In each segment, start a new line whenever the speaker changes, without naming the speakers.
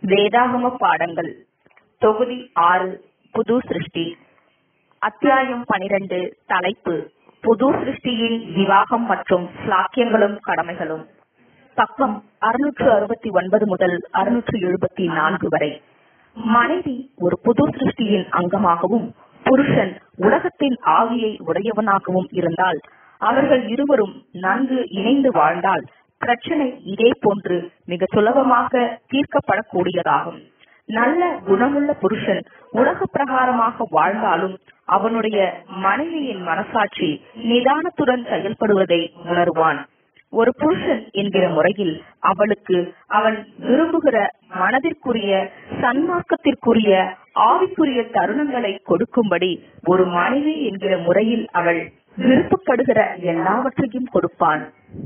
வேதாகம பாடங்கள் தொகுதி ஆறு புது சிருஷ்டி அத்தியாயம் பனிரெண்டு தலைப்பு புது சிருஷ்டியின் விவாகம் மற்றும் சாக்கியங்களும் கடமைகளும் பக்கம் அறுநூற்று அறுபத்தி ஒன்பது முதல் அறுநூற்று எழுபத்தி நான்கு வரை மனைவி ஒரு புது சிருஷ்டியின் அங்கமாகவும் புருஷன் உலகத்தின் ஆவியை உடையவனாகவும் இருந்தால் அவர்கள் இருவரும் நன்கு இணைந்து வாழ்ந்தால் பிரச்சனை இதே போன்று மிக சுலபமாக தீர்க்கப்படக்கூடியதாகும் நல்ல குணமுள்ள புருஷன் உலக பிரகாரமாக வாழ்ந்தாலும் அவனுடைய மனைவியின் மனசாட்சி நிதானத்துடன் செயல்படுவதை உணர்வான் ஒரு புருஷன் என்கிற முறையில் அவளுக்கு அவன் விரும்புகிற மனதிற்குரிய சன்மார்க்கத்திற்குரிய ஆவிக்குரிய தருணங்களை கொடுக்கும்படி ஒரு மனைவி என்கிற முறையில் அவள் விருப்பப்படுகிற எல்லாவற்றையும் கொடுப்பான்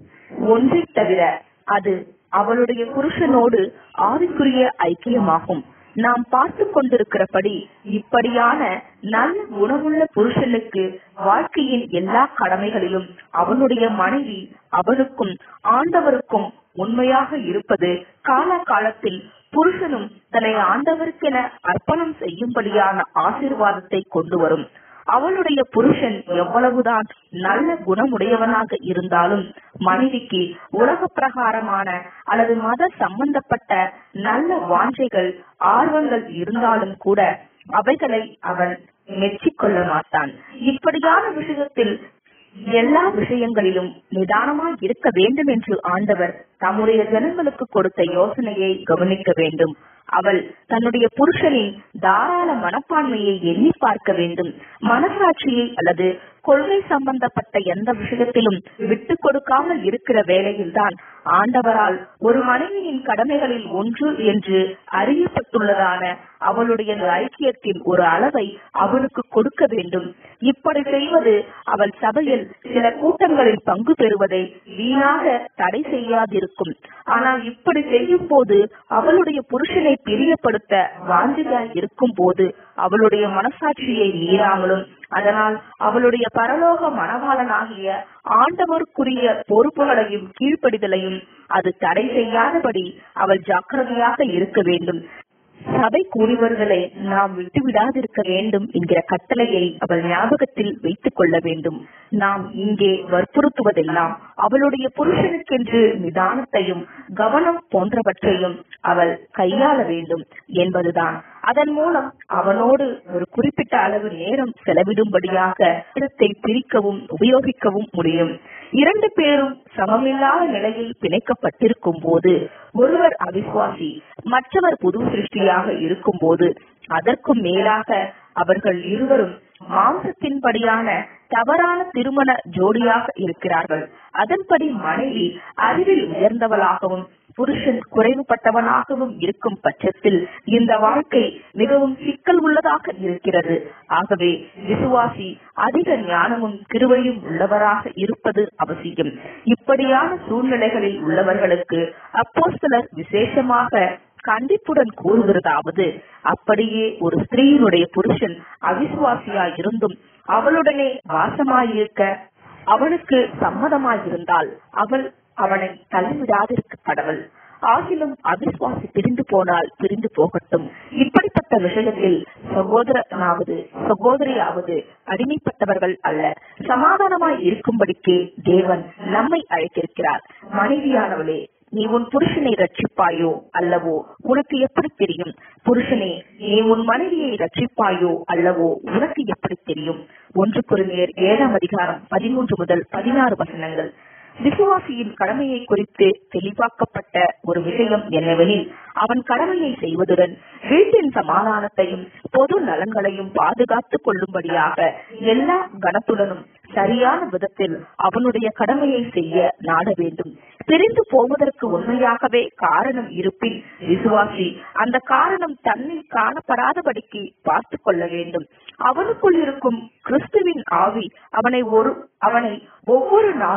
ஒன்றை தவிர அது அவளுடைய புருஷனோடு ஆவிக்குரிய ஐக்கியமாகும் நாம் பார்த்து கொண்டிருக்கிறபடி இப்படியான நல்ல குணமுள்ள புருஷனுக்கு வாழ்க்கையின் எல்லா கடமைகளிலும் அவனுடைய மனைவி அவனுக்கும் ஆண்டவருக்கும் உண்மையாக இருப்பது காலகாலத்தில் புருஷனும் தன்னை ஆண்டவருக்கென அர்ப்பணம் செய்யும்படியான ஆசீர்வாதத்தை கொண்டு வரும் அவளுடைய புருஷன் எவ்வளவுதான் நல்ல குணமுடையவனாக இருந்தாலும் மனைவிக்கு உலக பிரகாரமான அல்லது மத சம்பந்தப்பட்ட நல்ல வாஞ்சைகள் ஆர்வங்கள் இருந்தாலும் கூட அவைகளை அவன் மெச்சிக்கொள்ள மாட்டான் இப்படியான விஷயத்தில் எல்லா விஷயங்களிலும் நிதானமாய் இருக்க வேண்டும் என்று ஆண்டவர் தம்முடைய ஜனங்களுக்கு கொடுத்த யோசனையை கவனிக்க வேண்டும் அவள் தன்னுடைய புருஷனின் தாராள மனப்பான்மையை எண்ணி பார்க்க வேண்டும் மனசாட்சியை அல்லது கொள்கை சம்பந்தப்பட்ட எந்த விஷயத்திலும் விட்டு கொடுக்காமல் இருக்கிற வேளையில்தான் ஆண்டவரால் ஒரு மனைவியின் கடமைகளில் ஒன்று என்று அறியப்பட்டுள்ளதான அவளுடைய ஐக்கியத்தின் ஒரு அளவை அவனுக்கு கொடுக்க வேண்டும் இப்படி செய்வது அவள் சபையில் சில கூட்டங்களில் பங்கு பெறுவதை வீணாக தடை செய்யாதிருக்கும் ஆனால் இப்படி செய்யும் போது அவளுடைய புருஷனை பிரியப்படுத்த வாஞ்சியாய் இருக்கும் போது அவளுடைய மனசாட்சியை மீறாமலும் அதனால் அவளுடைய பரலோக மனவாளனாகிய ஆண்டவருக்குரிய பொறுப்புகளையும் கீழ்ப்படிதலையும் அது தடை செய்யாதபடி அவள் ஜாக்கிரதையாக இருக்க வேண்டும் சபை கூறியவர்களை நாம் விட்டுவிடாதிருக்க வேண்டும் என்கிற கட்டளையை அவள் ஞாபகத்தில் வைத்துக் கொள்ள வேண்டும் நாம் இங்கே வற்புறுத்துவதெல்லாம் அவளுடைய புருஷனுக்கென்று நிதானத்தையும் கவனம் போன்றவற்றையும் அவள் கையாள வேண்டும் என்பதுதான் அதன் மூலம் அவனோடு ஒரு குறிப்பிட்ட அளவு நேரம் செலவிடும்படியாக இடத்தை பிரிக்கவும் உபயோகிக்கவும் முடியும் இரண்டு பேரும் சமமில்லாத நிலையில் பிணைக்கப்பட்டிருக்கும் போது ஒருவர் அவிசுவாசி மற்றவர் புது சிருஷ்டியாக இருக்கும் போது அதற்கும் மேலாக அவர்கள் இருவரும் மாம்சத்தின்படியான தவறான திருமண ஜோடியாக இருக்கிறார்கள் அதன்படி மனைவி அறிவில் உயர்ந்தவளாகவும் புருஷன் குறைவுபட்டவனாகவும் இருக்கும் பட்சத்தில் இந்த வாழ்க்கை மிகவும் சிக்கல் உள்ளதாக இருக்கிறது ஆகவே விசுவாசி அதிக ஞானமும் கிருவையும் உள்ளவராக இருப்பது அவசியம் இப்படியான சூழ்நிலைகளில் உள்ளவர்களுக்கு அப்போ சிலர் விசேஷமாக கண்டிப்புடன் கூறுகிறதாவது அப்படியே ஒரு ஸ்திரீயினுடைய புருஷன் அவிசுவாசியாய் இருந்தும் அவளுடனே வாசமாயிருக்க அவனுக்கு சம்மதமாயிருந்தால் அவள் அவனை தள்ளிவிடாதிருக்க கடவுள் ஆகிலும் அவிசுவாசி பிரிந்து போனால் பிரிந்து போகட்டும் இப்படிப்பட்ட விஷயத்தில் சகோதரனாவது சகோதரியாவது அடிமைப்பட்டவர்கள் அல்ல சமாதானமாய் இருக்கும்படிக்கு தேவன் நம்மை அழைத்திருக்கிறார் மனைவியானவளே நீ உன் புருஷனை ரட்சிப்பாயோ அல்லவோ உனக்கு எப்படி தெரியும் புருஷனே நீ உன் மனைவியை ரட்சிப்பாயோ அல்லவோ உனக்கு எப்படி தெரியும் ஒன்று குறுநேர் ஏழாம் அதிகாரம் பதிமூன்று முதல் பதினாறு வசனங்கள் விசுவாசியின் கடமையை குறித்து தெளிவாக்கப்பட்ட ஒரு விஷயம் என்னவெனில் அவன் கடமையை செய்வதுடன் வீட்டின் சமாதானத்தையும் பொது நலன்களையும் பாதுகாத்துக் கொள்ளும்படியாக எல்லா கனத்துடனும் சரியான விதத்தில் அவனுடைய கடமையை செய்ய நாட வேண்டும் பிரிந்து போவதற்கு உண்மையாகவே காரணம் இருப்பின் விசுவாசி அந்த காரணம் தன்னில் காணப்படாதபடிக்கு பார்த்து கொள்ள வேண்டும் அவனுக்குள் இருக்கும் கிறிஸ்துவின் ஆவி அவனை ஒரு அவனை ஒவ்வொரு நாளும்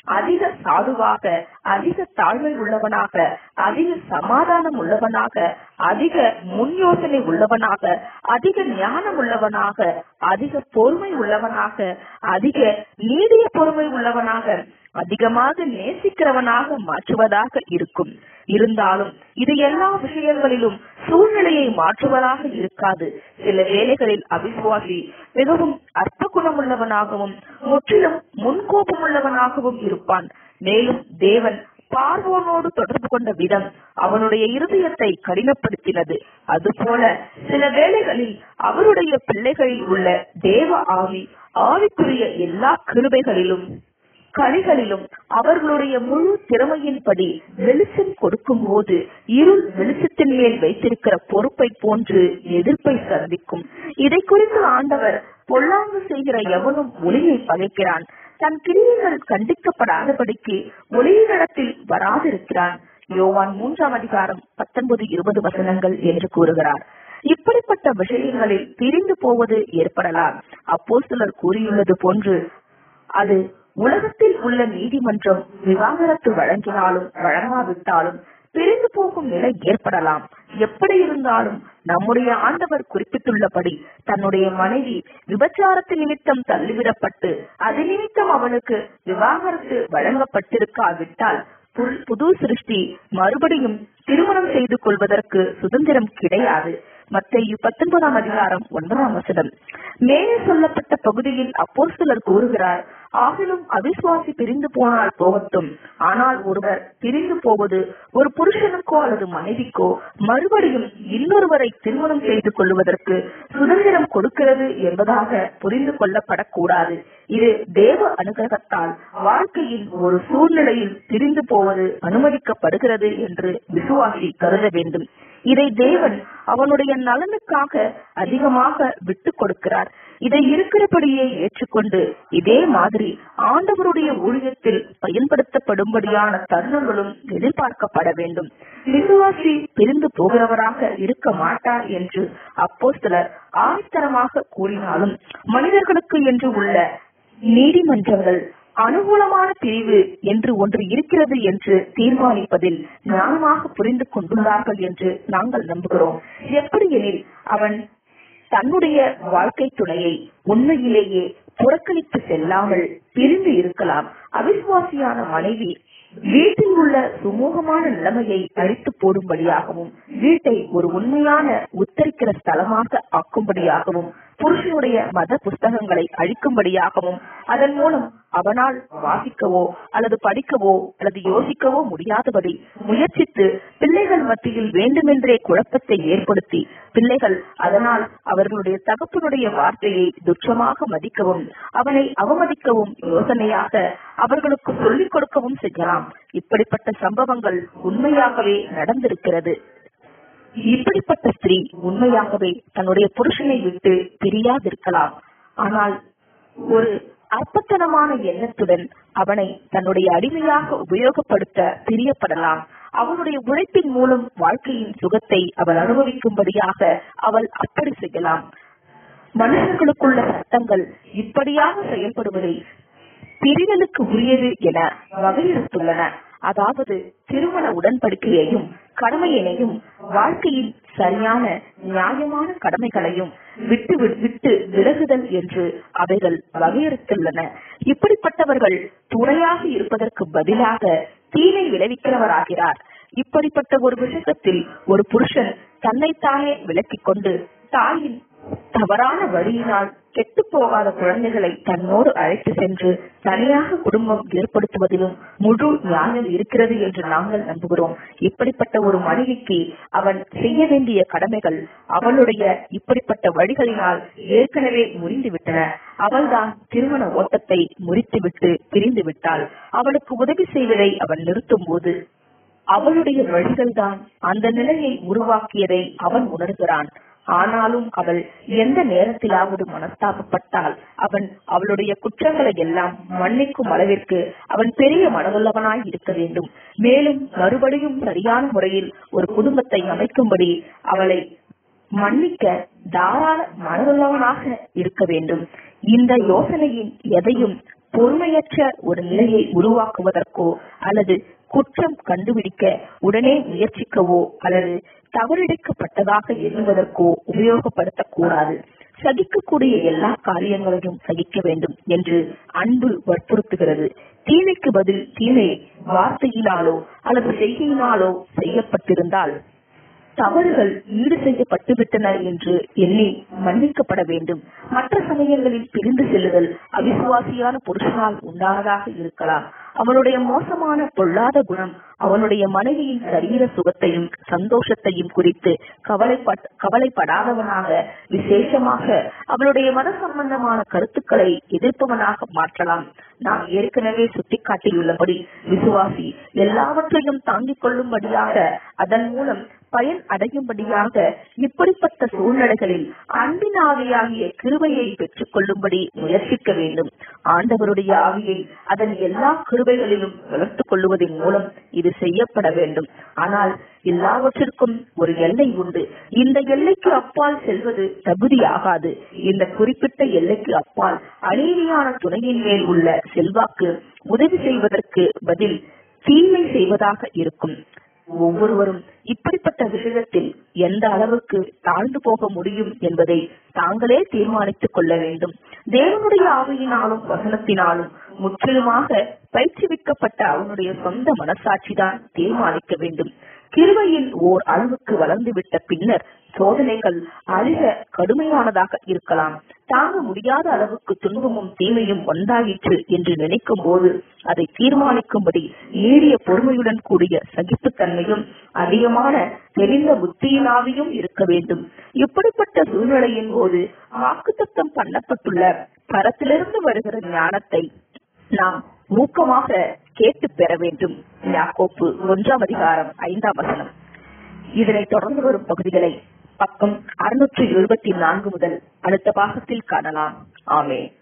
அதிக சாதுவாக அதிக தாழ்மை உள்ளவனாக அதிக சமாதானம் உள்ளவனாக அதிக முன் யோசனை உள்ளவனாக அதிக ஞானம் உள்ளவனாக அதிக பொறுமை உள்ளவனாக அதிக நீடிய பொறுமை உள்ளவனாக அதிகமாக நேசிக்கிறவனாக மாற்றுவதாக இருக்கும் இருந்தாலும் இது எல்லா விஷயங்களிலும் சூழ்நிலையை மாற்றுவதாக இருக்காது சில வேளைகளில் அவிசுவாசி மிகவும் அற்ப குணமுள்ளவனாகவும் முற்றிலும் முன்கோபம் உள்ளவனாகவும் இருப்பான் மேலும் தேவன் பார்வோனோடு தொடர்பு கொண்ட விதம் அவனுடைய இருதயத்தை கடினப்படுத்தினது அதுபோல சில வேளைகளில் அவருடைய பிள்ளைகளில் உள்ள தேவ ஆவி ஆவிக்குரிய எல்லா கிருபைகளிலும் கனிகளிலும் அவர்களுடைய முழு திறமையின்படி வெளிச்சம் கொடுக்கும் போது இருள் வெளிச்சத்தின் மேல் வைத்திருக்கிற பொறுப்பை போன்று எதிர்ப்பை சந்திக்கும் இதை குறித்து ஆண்டவர் பொல்லாங்கு செய்கிற எவனும் ஒளியை பகைக்கிறான் தன் கிரியைகள் கண்டிக்கப்படாதபடிக்கு ஒளியினிடத்தில் வராதிருக்கிறான் யோவான் மூன்றாம் அதிகாரம் பத்தொன்பது இருபது வசனங்கள் என்று கூறுகிறார் இப்படிப்பட்ட விஷயங்களில் பிரிந்து போவது ஏற்படலாம் அப்போ சிலர் கூறியுள்ளது போன்று அது உலகத்தில் உள்ள நீதிமன்றம் விவாகரத்து வழங்கினாலும் வழங்காவிட்டாலும் பிரிந்து போகும் நிலை ஏற்படலாம் எப்படி இருந்தாலும் நம்முடைய ஆண்டவர் குறிப்பிட்டுள்ளபடி தன்னுடைய மனைவி விபச்சாரத்து நிமித்தம் தள்ளிவிடப்பட்டு அது நிமித்தம் அவனுக்கு விவாகரத்து வழங்கப்பட்டிருக்காவிட்டால் புல்- புது சிருஷ்டி மறுபடியும் திருமணம் செய்து கொள்வதற்கு சுதந்திரம் கிடையாது மத்தேயு பத்தொன்பதாம் அதிகாரம் ஒன்பதாம் வசனம் மேலே சொல்லப்பட்ட பகுதியில் அப்போஸ்தலர் கூறுகிறார் ஆகிலும் அவிசுவாசி பிரிந்து போனால் போகட்டும் ஆனால் ஒருவர் பிரிந்து போவது ஒரு புருஷனுக்கோ அல்லது மனைவிக்கோ மறுபடியும் இன்னொருவரை திருமணம் செய்து கொள்வதற்கு சுதந்திரம் கொடுக்கிறது என்பதாக புரிந்து கொள்ளப்படக்கூடாது இது தேவ அனுகிரகத்தால் வாழ்க்கையின் ஒரு சூழ்நிலையில் பிரிந்து போவது அனுமதிக்கப்படுகிறது என்று விசுவாசி கருத வேண்டும் இதை தேவன் அவனுடைய நலனுக்காக அதிகமாக விட்டு கொடுக்கிறார் இதை இருக்கிறபடியே ஏற்றுக்கொண்டு இதே மாதிரி ஆண்டவருடைய ஊழியத்தில் பயன்படுத்தப்படும்படியான தருணங்களும் எதிர்பார்க்கப்பட வேண்டும் விசுவாசி பிரிந்து போகிறவராக இருக்க மாட்டார் என்று அப்போ சிலர் ஆணித்தரமாக கூறினாலும் மனிதர்களுக்கு என்று உள்ள நீதிமன்றங்கள் அனுகூலமான பிரிவு என்று ஒன்று இருக்கிறது என்று தீர்மானிப்பதில் ஞானமாக புரிந்து கொண்டுள்ளார்கள் என்று நாங்கள் நம்புகிறோம் எப்படியெனில் அவன் தன்னுடைய வாழ்க்கை துணையை உண்மையிலேயே புறக்கணித்து செல்லாமல் பிரிந்து இருக்கலாம் அவிசுவாசியான மனைவி வீட்டில் உள்ள சுமூகமான நிலைமையை அழித்து போடும்படியாகவும் வீட்டை ஒரு உண்மையான உத்தரிக்கிற ஸ்தலமாக ஆக்கும்படியாகவும் புருஷனுடைய மத புஸ்தகங்களை அழிக்கும்படியாகவும் அதன் மூலம் அவனால் வாசிக்கவோ அல்லது படிக்கவோ அல்லது யோசிக்கவோ முடியாதபடி முயற்சித்து பிள்ளைகள் மத்தியில் வேண்டுமென்றே குழப்பத்தை ஏற்படுத்தி பிள்ளைகள் அதனால் அவர்களுடைய தகப்பனுடைய வார்த்தையை துச்சமாக மதிக்கவும் அவனை அவமதிக்கவும் யோசனையாக அவர்களுக்கு சொல்லிக் கொடுக்கவும் செய்யலாம் இப்படிப்பட்ட சம்பவங்கள் உண்மையாகவே நடந்திருக்கிறது இப்படிப்பட்ட ஸ்திரீ உண்மையாகவே தன்னுடைய புருஷனை விட்டு பிரியாதிருக்கலாம் ஆனால் ஒரு அற்பத்தனமான எண்ணத்துடன் அவனை தன்னுடைய அடிமையாக உபயோகப்படுத்த பிரியப்படலாம் அவனுடைய உழைப்பின் மூலம் வாழ்க்கையின் சுகத்தை அவள் அனுபவிக்கும்படியாக அவள் அப்படி செய்யலாம் மனிதர்களுக்குள்ள சட்டங்கள் இப்படியாக செயல்படுவதை பிரிதலுக்கு உரியது என வகையிறுத்துள்ளன அதாவது திருமண உடன்படிக்கையையும் கடமையினையும் வாழ்க்கையின் சரியான நியாயமான கடமைகளையும் விட்டு வி- விட்டு விலகுதல் என்று அவைகள் வகையிறுத்துள்ளன இப்படிப்பட்டவர்கள் துணையாக இருப்பதற்கு பதிலாக தீமை விளைவிக்கிறவராகிறார் இப்படிப்பட்ட ஒரு விஷயத்தில் ஒரு புருஷன் தன்னைத்தானே விலக்கிக் கொண்டு தாயின் தவறான வழியினால் கெட்டு போகாத குழந்தைகளை தன்னோடு அழைத்து சென்று தனியாக குடும்பம் ஏற்படுத்துவதிலும் முழு நியாயம் இருக்கிறது என்று நாங்கள் நம்புகிறோம் இப்படிப்பட்ட ஒரு மனைவிக்கு அவன் செய்ய வேண்டிய கடமைகள் அவளுடைய இப்படிப்பட்ட வழிகளினால் ஏற்கனவே முறிந்துவிட்டன அவள்தான் திருமண ஓட்டத்தை முறித்துவிட்டு பிரிந்து விட்டாள் அவளுக்கு உதவி செய்வதை அவன் நிறுத்தும் போது அவளுடைய வழிகள்தான் அந்த நிலையை உருவாக்கியதை அவன் உணர்கிறான் ஆனாலும் அவள் எந்த நேரத்திலாவது மனஸ்தாபப்பட்டால் அவன் அவளுடைய குற்றங்களை எல்லாம் மன்னிக்கும் அளவிற்கு அவன் பெரிய மனதுள்ளவனாய் இருக்க வேண்டும் மேலும் மறுபடியும் சரியான முறையில் ஒரு குடும்பத்தை அமைக்கும்படி அவளை மன்னிக்க தாராள மனதுள்ளவனாக இருக்க வேண்டும் இந்த யோசனையின் எதையும் பொறுமையற்ற ஒரு நிலையை உருவாக்குவதற்கோ அல்லது குற்றம் கண்டுபிடிக்க உடனே முயற்சிக்கவோ அல்லது தவறிழைக்கப்பட்டதாக எண்ணுவதற்கோ உபயோகப்படுத்தக்கூடாது சகிக்கக்கூடிய எல்லா காரியங்களையும் சகிக்க வேண்டும் என்று அன்பு வற்புறுத்துகிறது தீமைக்கு பதில் தீமை வார்த்தையினாலோ அல்லது செய்கையினாலோ செய்யப்பட்டிருந்தால் தவறுகள் ஈடு செய்யப்பட்டு விட்டன என்று எண்ணி மன்னிக்கப்பட வேண்டும் மற்ற சமயங்களில் பிரிந்து செல்லுதல் அவிசுவாசியான புருஷனால் உண்டானதாக இருக்கலாம் அவனுடைய மோசமான பொல்லாத குணம் அவனுடைய மனைவியின் சரீர சுகத்தையும் சந்தோஷத்தையும் குறித்து கவலைப்பட் கவலைப்படாதவனாக விசேஷமாக அவளுடைய மத சம்பந்தமான கருத்துக்களை எதிர்ப்பவனாக மாற்றலாம் நாம் ஏற்கனவே சுட்டிக்காட்டியுள்ளபடி விசுவாசி எல்லாவற்றையும் தாங்கிக் கொள்ளும்படியாக அதன் மூலம் பயன் அடையும்படியாக இப்படிப்பட்ட சூழ்நிலைகளில் அன்பின் ஆவியாகிய கிருபையை பெற்றுக் கொள்ளும்படி முயற்சிக்க வேண்டும் ஆண்டவருடைய ஆவியை அதன் எல்லா கிருபைகளிலும் வளர்த்துக் கொள்ளுவதன் மூலம் இது செய்யப்பட வேண்டும் ஆனால் எல்லாவற்றிற்கும் ஒரு எல்லை உண்டு இந்த எல்லைக்கு அப்பால் செல்வது தகுதியாகாது இந்த குறிப்பிட்ட எல்லைக்கு அப்பால் அநீதியான துணையின் மேல் உள்ள செல்வாக்கு உதவி செய்வதற்கு பதில் தீமை செய்வதாக இருக்கும் ஒவ்வொருவரும் இப்படிப்பட்ட விஷயத்தில் எந்த அளவுக்கு தாழ்ந்து போக முடியும் என்பதை தாங்களே தீர்மானித்துக் கொள்ள வேண்டும் தேவனுடைய ஆவியினாலும் வசனத்தினாலும் முற்றிலுமாக பயிற்றுவிக்கப்பட்ட அவனுடைய சொந்த மனசாட்சிதான் தீர்மானிக்க வேண்டும் கிருவையில் ஓர் அளவுக்கு வளர்ந்துவிட்ட பின்னர் சோதனைகள் அதிக கடுமையானதாக இருக்கலாம் தாங்க முடியாத அளவுக்கு துன்பமும் தீமையும் ஒன்றாயிற்று என்று நினைக்கும் போது அதை தீர்மானிக்கும்படி நீடிய பொறுமையுடன் கூடிய சகிப்புத்தன்மையும் அதிகமான தெரிந்த புத்தியினாவையும் இருக்க வேண்டும் இப்படிப்பட்ட சூழ்நிலையின் போது வாக்குத்தத்தம் பண்ணப்பட்டுள்ள பரத்திலிருந்து வருகிற ஞானத்தை நாம் ஊக்கமாக கேட்டு பெற வேண்டும் யாக்கோப்பு ஒன்றாம் அதிகாரம் ஐந்தாம் வசனம் இதனை தொடர்ந்து வரும் பகுதிகளை பக்கம் அறுநூற்று எழுபத்தி நான்கு முதல் அடுத்த பாகத்தில் காணலாம் ஆமே